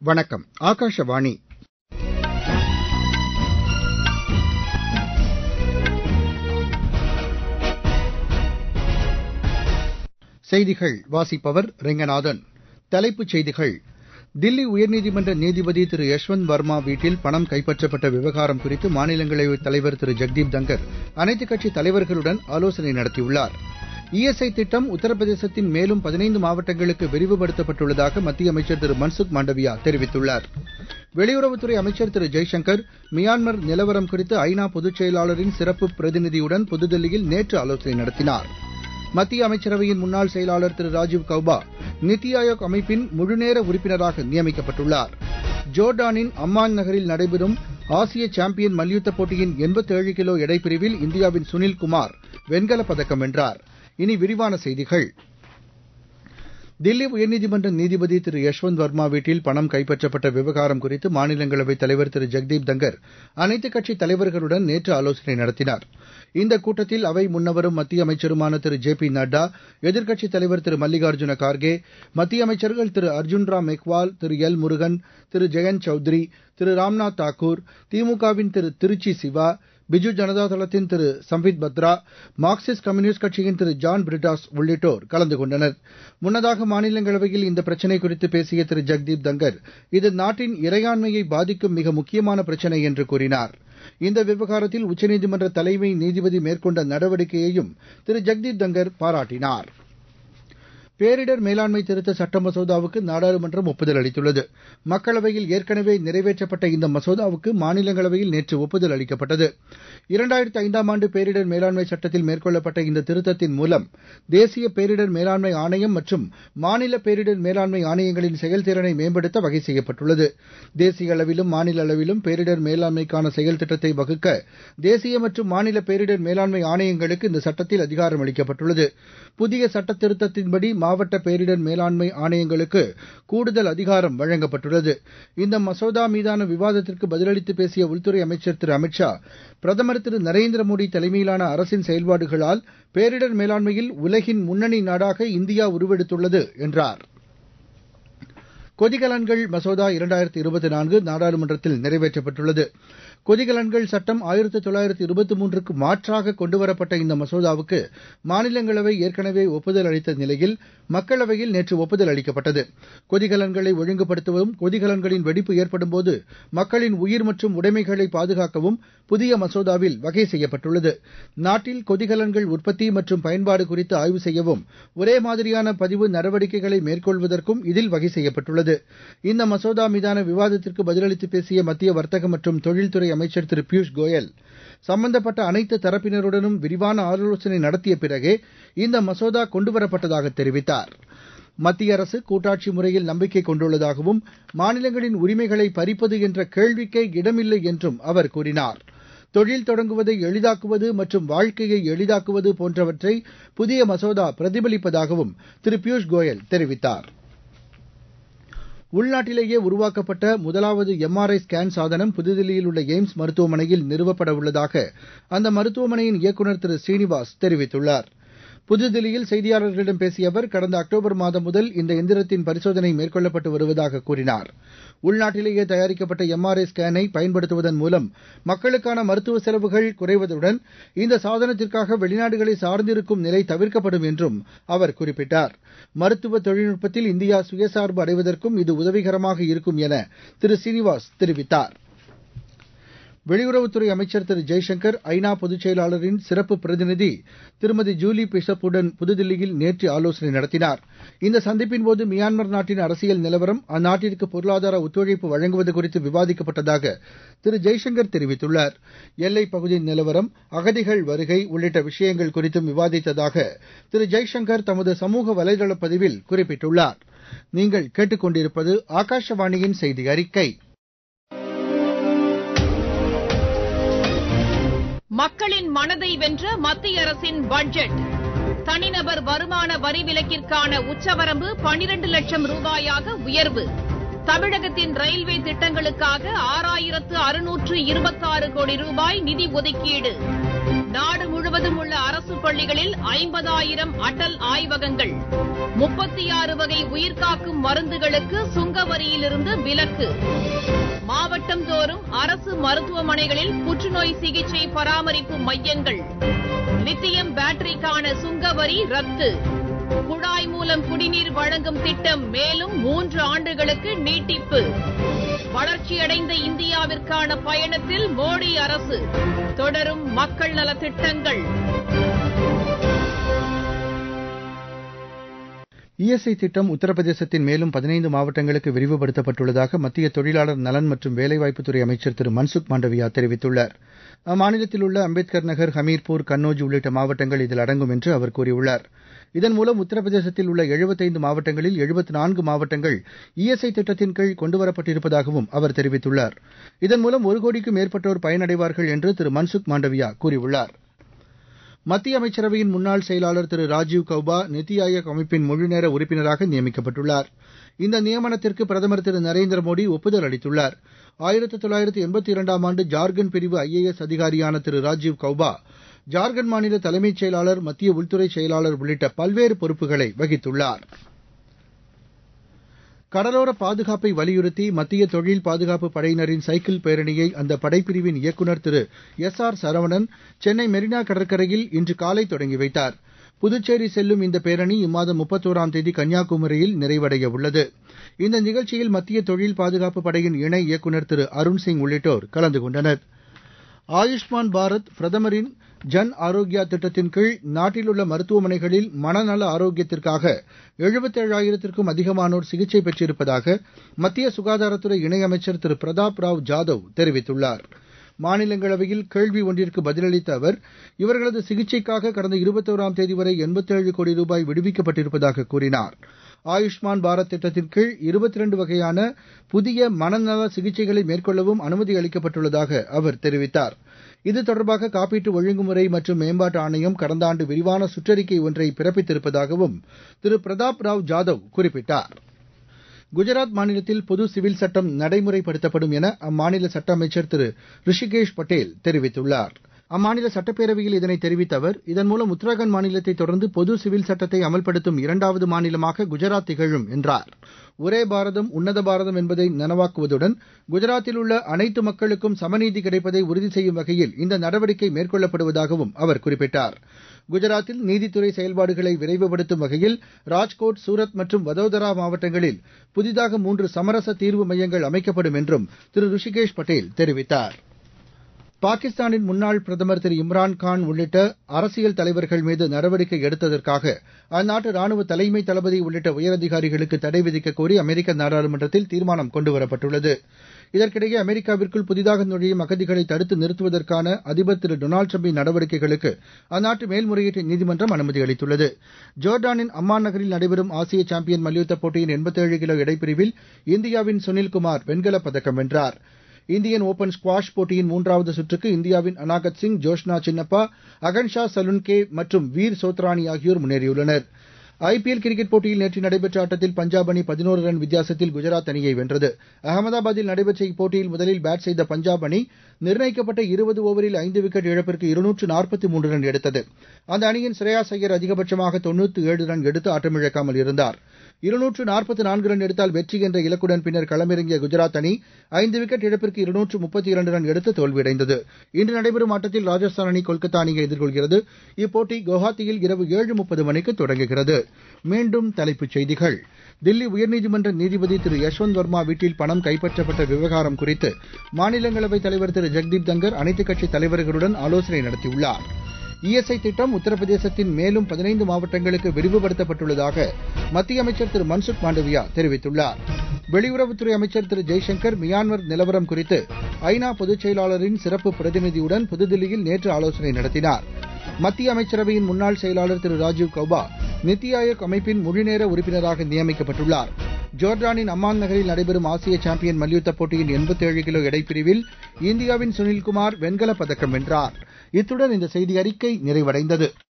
வணக்கம் ஆகாஷவாணி செய்திகள் வாசிப்பவர் ரெங்கநாதன் தலைப்புச் செய்திகள் தில்லி உயர்நீதிமன்ற நீதிபதி திரு யஷ்வந்த் வர்மா வீட்டில் பணம் கைப்பற்றப்பட்ட விவகாரம் குறித்து மாநிலங்களவைத் தலைவர் திரு ஜெக்தீப் தங்கர் அனைத்துக் கட்சித் தலைவர்களுடன் ஆலோசனை நடத்தியுள்ளார் இஎஸ்ஐ திட்டம் உத்தரப்பிரதேசத்தின் மேலும் பதினைந்து மாவட்டங்களுக்கு விரிவுபடுத்தப்பட்டுள்ளதாக மத்திய அமைச்சர் திரு மன்சுக் மாண்டவியா தெரிவித்துள்ளார் வெளியுறவுத்துறை அமைச்சர் திரு ஜெய்சங்கர் மியான்மர் நிலவரம் குறித்து ஐநா பொதுச் செயலாளரின் சிறப்பு பிரதிநிதியுடன் புதுதில்லியில் நேற்று ஆலோசனை நடத்தினார் மத்திய அமைச்சரவையின் முன்னாள் செயலாளர் திரு ராஜீவ் கௌபா நித்தி ஆயோக் அமைப்பின் முழுநேர உறுப்பினராக நியமிக்கப்பட்டுள்ளார் ஜோர்டானின் அம்மான் நகரில் நடைபெறும் ஆசிய சாம்பியன் மல்யுத்தப் போட்டியின் எண்பத்தேழு கிலோ எடைப்பிரிவில் இந்தியாவின் சுனில் குமார் வெண்கலப் பதக்கம் வென்றார் இனி விரிவான செய்திகள் தில்லி உயர்நீதிமன்ற நீதிபதி திரு யஷ்வந்த் வர்மா வீட்டில் பணம் கைப்பற்றப்பட்ட விவகாரம் குறித்து மாநிலங்களவைத் தலைவர் திரு ஜெக்தீப் தங்கர் அனைத்துக் கட்சித் தலைவர்களுடன் நேற்று ஆலோசனை நடத்தினார் இந்த கூட்டத்தில் அவை முன்னவரும் மத்திய அமைச்சருமான திரு ஜே பி நட்டா எதிர்க்கட்சித் தலைவர் திரு மல்லிகார்ஜுன கார்கே மத்திய அமைச்சர்கள் திரு அர்ஜுன் ராம் மெக்வால் திரு எல் முருகன் திரு ஜெயந்த் சௌத்ரி திரு ராம்நாத் தாக்கூர் திமுகவின் திரு திருச்சி சிவா பிஜு ஜனதாதளத்தின் திரு சம்பித் பத்ரா மார்க்சிஸ்ட் கம்யூனிஸ்ட் கட்சியின் திரு ஜான் பிரிட்டாஸ் உள்ளிட்டோர் கலந்து கொண்டனர் முன்னதாக மாநிலங்களவையில் இந்த பிரச்சினை குறித்து பேசிய திரு ஜெக்தீப் தங்கர் இது நாட்டின் இறையாண்மையை பாதிக்கும் மிக முக்கியமான பிரச்சினை என்று கூறினார் இந்த விவகாரத்தில் உச்சநீதிமன்ற தலைமை நீதிபதி மேற்கொண்ட நடவடிக்கையையும் திரு ஜெக்தீப் தங்கர் பாராட்டினார் பேரிடர் மேலாண்மை திருத்த சட்ட மசோதாவுக்கு நாடாளுமன்றம் ஒப்புதல் அளித்துள்ளது மக்களவையில் ஏற்கனவே நிறைவேற்றப்பட்ட இந்த மசோதாவுக்கு மாநிலங்களவையில் நேற்று ஒப்புதல் அளிக்கப்பட்டது இரண்டாயிரத்து ஐந்தாம் ஆண்டு பேரிடர் மேலாண்மை சட்டத்தில் மேற்கொள்ளப்பட்ட இந்த திருத்தத்தின் மூலம் தேசிய பேரிடர் மேலாண்மை ஆணையம் மற்றும் மாநில பேரிடர் மேலாண்மை ஆணையங்களின் செயல்திறனை மேம்படுத்த வகை செய்யப்பட்டுள்ளது தேசிய அளவிலும் மாநில அளவிலும் பேரிடர் மேலாண்மைக்கான செயல் திட்டத்தை வகுக்க தேசிய மற்றும் மாநில பேரிடர் மேலாண்மை ஆணையங்களுக்கு இந்த சட்டத்தில் அதிகாரம் அளிக்கப்பட்டுள்ளது புதிய சட்ட திருத்தத்தின்படி மாவட்ட பேரிடர் மேலாண்மை ஆணையங்களுக்கு கூடுதல் அதிகாரம் வழங்கப்பட்டுள்ளது இந்த மசோதா மீதான விவாதத்திற்கு பதிலளித்து பேசிய உள்துறை அமைச்சர் திரு அமித் ஷா பிரதமர் திரு நரேந்திர மோடி தலைமையிலான அரசின் செயல்பாடுகளால் பேரிடர் மேலாண்மையில் உலகின் முன்னணி நாடாக இந்தியா உருவெடுத்துள்ளது என்றார் கொதிகலன்கள் மசோதா இரண்டாயிரத்தி இருபத்தி நான்கு நாடாளுமன்றத்தில் நிறைவேற்றப்பட்டுள்ளது கொதிகலன்கள் சட்டம் ஆயிரத்தி தொள்ளாயிரத்தி இருபத்தி மூன்றுக்கு மாற்றாக கொண்டுவரப்பட்ட இந்த மசோதாவுக்கு மாநிலங்களவை ஏற்கனவே ஒப்புதல் அளித்த நிலையில் மக்களவையில் நேற்று ஒப்புதல் அளிக்கப்பட்டது கொதிகலன்களை ஒழுங்குபடுத்தவும் கொதிகலன்களின் வெடிப்பு ஏற்படும்போது மக்களின் உயிர் மற்றும் உடைமைகளை பாதுகாக்கவும் புதிய மசோதாவில் வகை செய்யப்பட்டுள்ளது நாட்டில் கொதிகலன்கள் உற்பத்தி மற்றும் பயன்பாடு குறித்து ஆய்வு செய்யவும் ஒரே மாதிரியான பதிவு நடவடிக்கைகளை மேற்கொள்வதற்கும் இதில் வகை செய்யப்பட்டுள்ளது இந்த மசோதா மீதான விவாதத்திற்கு பதிலளித்து பேசிய மத்திய வர்த்தக மற்றும் தொழில்துறை அமைச்சர் திரு பியூஷ் கோயல் சம்பந்தப்பட்ட அனைத்து தரப்பினருடனும் விரிவான ஆலோசனை நடத்திய பிறகே இந்த மசோதா கொண்டுவரப்பட்டதாக தெரிவித்தார் மத்திய அரசு கூட்டாட்சி முறையில் நம்பிக்கை கொண்டுள்ளதாகவும் மாநிலங்களின் உரிமைகளை பறிப்பது என்ற கேள்விக்கே இடமில்லை என்றும் அவர் கூறினார் தொழில் தொடங்குவதை எளிதாக்குவது மற்றும் வாழ்க்கையை எளிதாக்குவது போன்றவற்றை புதிய மசோதா பிரதிபலிப்பதாகவும் திரு பியூஷ் கோயல் தெரிவித்தார் உள்நாட்டிலேயே உருவாக்கப்பட்ட முதலாவது எம்ஆர்ஐ ஸ்கேன் சாதனம் புதுதில்லியில் உள்ள எய்ம்ஸ் மருத்துவமனையில் நிறுவப்பட உள்ளதாக அந்த மருத்துவமனையின் இயக்குநர் திரு ஸ்ரீனிவாஸ் தெரிவித்துள்ளார் புதுதில்லியில் செய்தியாளர்களிடம் பேசிய அவர் கடந்த அக்டோபர் மாதம் முதல் இந்த எந்திரத்தின் பரிசோதனை மேற்கொள்ளப்பட்டு வருவதாக கூறினார் உள்நாட்டிலேயே தயாரிக்கப்பட்ட எம்ஆர்ஐ ஸ்கேனை பயன்படுத்துவதன் மூலம் மக்களுக்கான மருத்துவ செலவுகள் குறைவதுடன் இந்த சாதனத்திற்காக வெளிநாடுகளை சார்ந்திருக்கும் நிலை தவிர்க்கப்படும் என்றும் அவர் குறிப்பிட்டார் மருத்துவ தொழில்நுட்பத்தில் இந்தியா சுயசார்பு அடைவதற்கும் இது உதவிகரமாக இருக்கும் என திரு சீனிவாஸ் தெரிவித்தார் வெளியுறவுத்துறை அமைச்சர் திரு ஜெய்சங்கர் ஐநா பொதுச் செயலாளரின் சிறப்பு பிரதிநிதி திருமதி ஜூலி பிஷப்புடன் புதுதில்லியில் நேற்று ஆலோசனை நடத்தினார் இந்த சந்திப்பின்போது மியான்மர் நாட்டின் அரசியல் நிலவரம் அந்நாட்டிற்கு பொருளாதார ஒத்துழைப்பு வழங்குவது குறித்து விவாதிக்கப்பட்டதாக திரு ஜெய்சங்கர் தெரிவித்துள்ளார் எல்லைப் பகுதி நிலவரம் அகதிகள் வருகை உள்ளிட்ட விஷயங்கள் குறித்தும் விவாதித்ததாக திரு ஜெய்சங்கர் தமது சமூக வலைதள பதிவில் குறிப்பிட்டுள்ளார் நீங்கள் கேட்டுக்கொண்டிருப்பது ஆகாஷவாணியின் செய்தி அறிக்கை மக்களின் மனதை வென்ற மத்திய அரசின் பட்ஜெட் தனிநபர் வருமான வரி விலக்கிற்கான உச்சவரம்பு பனிரண்டு லட்சம் ரூபாயாக உயர்வு தமிழகத்தின் ரயில்வே திட்டங்களுக்காக ஆறாயிரத்து அறுநூற்று இருபத்தாறு கோடி ரூபாய் நிதி ஒதுக்கீடு நாடு முழுவதும் உள்ள அரசு பள்ளிகளில் ஐம்பதாயிரம் அடல் ஆய்வகங்கள் முப்பத்தி ஆறு வகை உயிர்காக்கும் மருந்துகளுக்கு சுங்க வரியிலிருந்து விலக்கு மாவட்டம் தோறும் அரசு மருத்துவமனைகளில் புற்றுநோய் சிகிச்சை பராமரிப்பு மையங்கள் லித்தியம் பேட்டரிக்கான சுங்க வரி ரத்து குழாய் மூலம் குடிநீர் வழங்கும் திட்டம் மேலும் மூன்று ஆண்டுகளுக்கு நீட்டிப்பு வளர்ச்சியடைந்த இந்தியாவிற்கான பயணத்தில் மோடி அரசு தொடரும் மக்கள் நலத் திட்டங்கள் இஎஸ்ஐ திட்டம் உத்தரப்பிரதேசத்தின் மேலும் பதினைந்து மாவட்டங்களுக்கு விரிவுபடுத்தப்பட்டுள்ளதாக மத்திய தொழிலாளர் நலன் மற்றும் வேலைவாய்ப்புத்துறை அமைச்சர் திரு மன்சுக் மாண்டவியா தெரிவித்துள்ளார் அம்மாநிலத்தில் உள்ள அம்பேத்கர் நகர் ஹமீர்பூர் கன்னோஜ் உள்ளிட்ட மாவட்டங்கள் இதில் அடங்கும் என்று அவர் கூறியுள்ளார் இதன் மூலம் உத்தரப்பிரதேசத்தில் உள்ள எழுபத்தைந்து மாவட்டங்களில் எழுபத்து நான்கு மாவட்டங்கள் இஎஸ்ஐ திட்டத்தின் கீழ் கொண்டுவரப்பட்டிருப்பதாகவும் அவர் தெரிவித்துள்ளார் இதன் மூலம் ஒரு கோடிக்கும் மேற்பட்டோர் பயனடைவார்கள் என்று திரு மன்சுக் மாண்டவியா கூறியுள்ளார் மத்திய அமைச்சரவையின் முன்னாள் செயலாளர் திரு ராஜீவ் கௌபா நித்தி ஆயோக் அமைப்பின் முழுநேர உறுப்பினராக நியமிக்கப்பட்டுள்ளார் இந்த நியமனத்திற்கு பிரதமர் திரு நரேந்திர மோடி ஒப்புதல் அளித்துள்ளார் ஆயிரத்து தொள்ளாயிரத்து எண்பத்தி இரண்டாம் ஆண்டு ஜார்க்கண்ட் பிரிவு ஐஏஎஸ் அதிகாரியான திரு ராஜீவ் கௌபா ஜார்க்கண்ட் மாநில தலைமைச் செயலாளர் மத்திய உள்துறை செயலாளர் உள்ளிட்ட பல்வேறு பொறுப்புகளை வகித்துள்ளார் கடலோர பாதுகாப்பை வலியுறுத்தி மத்திய தொழில் பாதுகாப்பு படையினரின் சைக்கிள் பேரணியை அந்த படைப்பிரிவின் இயக்குநர் திரு எஸ் ஆர் சரவணன் சென்னை மெரினா கடற்கரையில் இன்று காலை தொடங்கி வைத்தார் புதுச்சேரி செல்லும் இந்த பேரணி இம்மாதம் முப்பத்தோராம் தேதி கன்னியாகுமரியில் நிறைவடைய உள்ளது இந்த நிகழ்ச்சியில் மத்திய தொழில் பாதுகாப்பு படையின் இணை இயக்குநர் திரு அருண் சிங் உள்ளிட்டோர் கலந்து கொண்டனர் ஆயுஷ்மான் பாரத் பிரதமரின் ஜன் ஆரோக்கியா திட்டத்தின் கீழ் நாட்டில் உள்ள மருத்துவமனைகளில் மனநல ஆரோக்கியத்திற்காக எழுபத்தேழாயிரத்திற்கும் அதிகமானோர் சிகிச்சை பெற்றிருப்பதாக மத்திய சுகாதாரத்துறை இணையமைச்சர் திரு பிரதாப் ராவ் ஜாதவ் தெரிவித்துள்ளார் மாநிலங்களவையில் கேள்வி ஒன்றிற்கு பதிலளித்த அவர் இவர்களது சிகிச்சைக்காக கடந்த இருபத்தோராம் தேதி வரை எண்பத்தேழு கோடி ரூபாய் விடுவிக்கப்பட்டிருப்பதாக கூறினார் ஆயுஷ்மான் பாரத் திட்டத்தின் கீழ் இருபத்தி ரெண்டு வகையான புதிய மனநல சிகிச்சைகளை மேற்கொள்ளவும் அனுமதி அளிக்கப்பட்டுள்ளதாக அவர் தெரிவித்தார் இது தொடர்பாக காப்பீட்டு ஒழுங்குமுறை மற்றும் மேம்பாட்டு ஆணையம் கடந்த ஆண்டு விரிவான சுற்றறிக்கை ஒன்றை பிறப்பித்திருப்பதாகவும் திரு பிரதாப் ராவ் ஜாதவ் குறிப்பிட்டார் குஜராத் மாநிலத்தில் பொது சிவில் சட்டம் நடைமுறைப்படுத்தப்படும் என அம்மாநில சட்ட அமைச்சர் திரு ரிஷிகேஷ் பட்டேல் தெரிவித்துள்ளார் அம்மாநில சட்டப்பேரவையில் இதனை தெரிவித்த அவர் இதன் மூலம் உத்தராகண்ட் மாநிலத்தை தொடர்ந்து பொது சிவில் சட்டத்தை அமல்படுத்தும் இரண்டாவது மாநிலமாக குஜராத் திகழும் என்றார் ஒரே பாரதம் உன்னத பாரதம் என்பதை நனவாக்குவதுடன் குஜராத்தில் உள்ள அனைத்து மக்களுக்கும் சமநீதி கிடைப்பதை உறுதி செய்யும் வகையில் இந்த நடவடிக்கை மேற்கொள்ளப்படுவதாகவும் அவர் குறிப்பிட்டார் குஜராத்தில் நீதித்துறை செயல்பாடுகளை விரைவுபடுத்தும் வகையில் ராஜ்கோட் சூரத் மற்றும் வதோதரா மாவட்டங்களில் புதிதாக மூன்று சமரச தீர்வு மையங்கள் அமைக்கப்படும் என்றும் திரு ரிஷிகேஷ் பட்டேல் தெரிவித்தார் பாகிஸ்தானின் முன்னாள் பிரதமர் திரு இம்ரான்கான் உள்ளிட்ட அரசியல் தலைவர்கள் மீது நடவடிக்கை எடுத்ததற்காக அந்நாட்டு ராணுவ தலைமை தளபதி உள்ளிட்ட உயரதிகாரிகளுக்கு தடை விதிக்கக் கோரி அமெரிக்க நாடாளுமன்றத்தில் தீர்மானம் கொண்டுவரப்பட்டுள்ளது இதற்கிடையே அமெரிக்காவிற்குள் புதிதாக நுழையும் அகதிகளை தடுத்து நிறுத்துவதற்கான அதிபர் திரு டொனால்டு டிரம்பின் நடவடிக்கைகளுக்கு அந்நாட்டு மேல்முறையீட்டு நீதிமன்றம் அனுமதி அளித்துள்ளது ஜோர்டானின் அம்மான் நகரில் நடைபெறும் ஆசிய சாம்பியன் மல்யுத்த போட்டியின் எண்பத்தேழு கிலோ எடைப்பிரிவில் இந்தியாவின் சுனில்குமார் வெண்கலப் பதக்கம் வென்றார் இந்தியன் ஓபன் ஸ்குவாஷ் போட்டியின் மூன்றாவது சுற்றுக்கு இந்தியாவின் அனாகத் சிங் ஜோஷ்னா சின்னப்பா அகன்ஷா சலுன்கே மற்றும் வீர் சோத்ரானி ஆகியோர் முன்னேறியுள்ளனர் ஐபிஎல் கிரிக்கெட் போட்டியில் நேற்று நடைபெற்ற ஆட்டத்தில் பஞ்சாப் அணி பதினோரு ரன் வித்தியாசத்தில் குஜராத் அணியை வென்றது அகமதாபாத்தில் நடைபெற்ற இப்போட்டியில் முதலில் பேட் செய்த பஞ்சாப் அணி நிர்ணயிக்கப்பட்ட இருபது ஓவரில் ஐந்து விக்கெட் இழப்பிற்கு இருநூற்று நாற்பத்தி மூன்று ரன் எடுத்தது அந்த அணியின் ஸ்ரேயாஸ் ஐயர் அதிகபட்சமாக தொண்ணூற்று ஏழு ரன் எடுத்து ஆட்டமிழக்காமல் இருந்தார் இருநூற்று நாற்பத்தி நான்கு ரன் எடுத்தால் வெற்றி என்ற இலக்குடன் பின்னர் களமிறங்கிய குஜராத் அணி ஐந்து விக்கெட் இழப்பிற்கு இருநூற்று முப்பத்தி இரண்டு ரன் எடுத்து தோல்வியடைந்தது இன்று நடைபெறும் ஆட்டத்தில் ராஜஸ்தான் அணி கொல்கத்தா அணியை எதிர்கொள்கிறது இப்போட்டி குவஹாத்தியில் இரவு ஏழு முப்பது மணிக்கு தொடங்குகிறது மீண்டும் தலைப்புச் செய்திகள் தில்லி உயர்நீதிமன்ற நீதிபதி திரு யஷ்வந்த் வர்மா வீட்டில் பணம் கைப்பற்றப்பட்ட விவகாரம் குறித்து மாநிலங்களவைத் தலைவர் திரு ஜெக்தீப் தங்கர் அனைத்துக் கட்சித் தலைவர்களுடன் ஆலோசனை நடத்தியுள்ளார் இஎஸ்ஐ திட்டம் உத்தரப்பிரதேசத்தின் மேலும் பதினைந்து மாவட்டங்களுக்கு விரிவுபடுத்தப்பட்டுள்ளதாக மத்திய அமைச்சர் திரு மன்சுக் மாண்டவியா தெரிவித்துள்ளார் வெளியுறவுத்துறை அமைச்சர் திரு ஜெய்சங்கர் மியான்மர் நிலவரம் குறித்து ஐநா பொதுச் செயலாளரின் சிறப்பு பிரதிநிதியுடன் புதுதில்லியில் நேற்று ஆலோசனை நடத்தினார் மத்திய அமைச்சரவையின் முன்னாள் செயலாளர் திரு ராஜீவ் கௌபா நித்தி ஆயோக் அமைப்பின் முழுநேர உறுப்பினராக நியமிக்கப்பட்டுள்ளார் ஜோர்டானின் அம்மான் நகரில் நடைபெறும் ஆசிய சாம்பியன் மல்யுத்த போட்டியின் எண்பத்தேழு கிலோ எடைப்பிரிவில் இந்தியாவின் சுனில்குமார் வெண்கலப் பதக்கம் வென்றார் இத்துடன் இந்த செய்தி அறிக்கை நிறைவடைந்தது